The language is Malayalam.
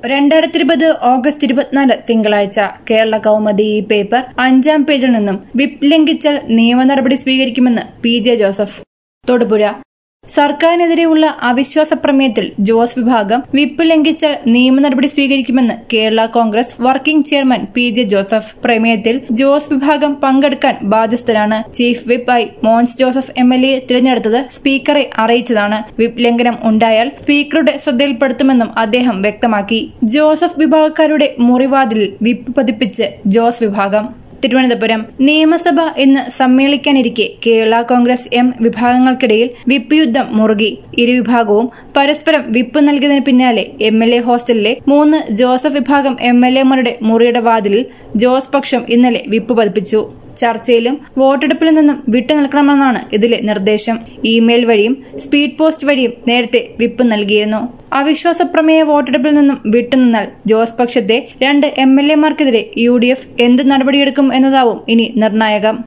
രണ്ടായിരത്തി ഇരുപത് ഓഗസ്റ്റ് ഇരുപത്തിനാല് തിങ്കളാഴ്ച കേരള കൗമുദി ഈ പേപ്പർ അഞ്ചാം പേജിൽ നിന്നും വിപ്പ് ലംഘിച്ചാൽ നിയമ നടപടി സ്വീകരിക്കുമെന്ന് പി ജെ ജോസഫ് തൊടുപുഴ സർക്കാരിനെതിരെയുള്ള അവിശ്വാസ പ്രമേയത്തിൽ ജോസ് വിഭാഗം വിപ്പ് ലംഘിച്ചാൽ നിയമ നടപടി സ്വീകരിക്കുമെന്ന് Kerala Congress working chairman P J Joseph പ്രമേയത്തിൽ ജോസ് വിഭാഗം പങ്കെടുക്കാൻ ബാധ്യസ്ഥരാണ് ചീഫ് വിപ്പായി Mons Joseph M L A തിരഞ്ഞെടുത്തത് സ്പീക്കറെ അറിയിച്ചതാണ് വിപ്പ് ലംഘനം ഉണ്ടായാൽ സ്പീക്കറുടെ ശ്രദ്ധയിൽപ്പെടുത്തുമെന്നും അദ്ദേഹം വ്യക്തമാക്കി ജോസഫ് വിഭാഗക്കാരുടെ മുറിവാതിലിൽ വിപ്പ് പതിപ്പിച്ച് ജോസ് വിഭാഗം തിരുവനന്തപുരം നിയമസഭ ഇന്ന് സമ്മേളിക്കാനിരിക്കെ കേരള കോൺഗ്രസ് എം വിഭാഗങ്ങൾക്കിടയിൽ വിപ്പ് യുദ്ധം മുറുകി ഇരുവിഭാഗവും പരസ്പരം വിപ്പ് നൽകിയതിന് പിന്നാലെ എം എൽ എ ഹോസ്റ്റലിലെ മൂന്ന് ജോസഫ് വിഭാഗം എം എൽ എമാരുടെ മുറിയുടെ വാതിലിൽ ജോസ് പക്ഷം ഇന്നലെ വിപ്പ് പതിപ്പിച്ചു ചർച്ചയിലും വോട്ടെടുപ്പിൽ നിന്നും വിട്ടുനിൽക്കണമെന്നാണ് ഇതിലെ നിർദ്ദേശം ഇമെയിൽ വഴിയും സ്പീഡ് പോസ്റ്റ് വഴിയും നേരത്തെ വിപ്പ് നൽകിയിരുന്നു അവിശ്വാസ പ്രമേയ വോട്ടെടുപ്പിൽ നിന്നും വിട്ടുനിന്നാൽ ജോസ് പക്ഷത്തെ രണ്ട് എം എൽ എമാർക്കെതിരെ യു ഡി എഫ് എന്ത് നടപടിയെടുക്കും എന്നതാവും ഇനി നിർണായകം